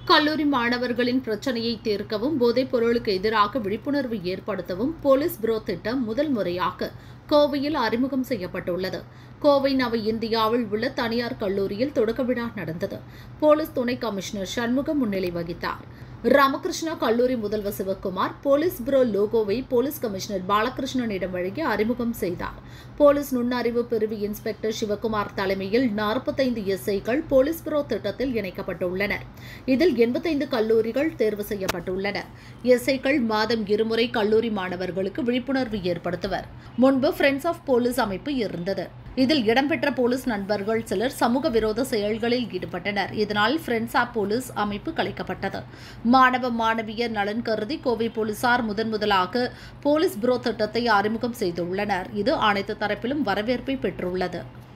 கல்லூரி மாணவர்களின் பிரச்சனையை தீர்க்கவும் போதைப் பொருளுக்கு எதிராக விழிப்புணர்வு ஏற்படுத்தவும் போலீஸ் ப்ரோ திட்டம் முதல் முறையாக கோவையில் அறிமுகம் செய்யப்பட்டுள்ளது கோவை நவ இந்தியாவில் உள்ள தனியார் கல்லூரியில் தொடக்க விழா நடந்தது போலீஸ் துணை கமிஷனர் சண்முகம் முன்னிலை வகித்தார் ராமகிருஷ்ணா கல்லூரி முதல்வர் சிவக்குமார் போலீஸ் ப்ரோ லோகோவை போலீஸ் கமிஷனர் பாலகிருஷ்ணனிடம் வழங்கி அறிமுகம் செய்தார் போலீஸ் நுண்ணறிவு பிரிவு இன்ஸ்பெக்டர் சிவக்குமார் தலைமையில் நாற்பத்தைந்து எஸ்ஐகள் போலீஸ் ப்ரோ திட்டத்தில் இணைக்கப்பட்டுள்ளனர் இதில் எண்பத்தைந்து கல்லூரிகள் தேர்வு செய்யப்பட்டுள்ளன எஸ்ஐக்கள் மாதம் இருமுறை கல்லூரி மாணவர்களுக்கு விழிப்புணர்வு ஏற்படுத்துவர் முன்பு ஃப்ரெண்ட்ஸ் ஆஃப் போலீஸ் அமைப்பு இருந்தது இதில் இடம்பெற்ற போலீஸ் நண்பர்கள் சிலர் சமூக விரோத செயல்களில் ஈடுபட்டனர் இதனால் ஃப்ரெண்ட்ஸ் ஆப் போலீஸ் அமைப்பு கலைக்கப்பட்டது மாணவ மாணவியர் நலன் கருதி கோவை போலீசார் முதன் முதலாக போலீஸ் ப்ரோ திட்டத்தை அறிமுகம் செய்துள்ளனர் இது அனைத்து தரப்பிலும் வரவேற்பை பெற்றுள்ளது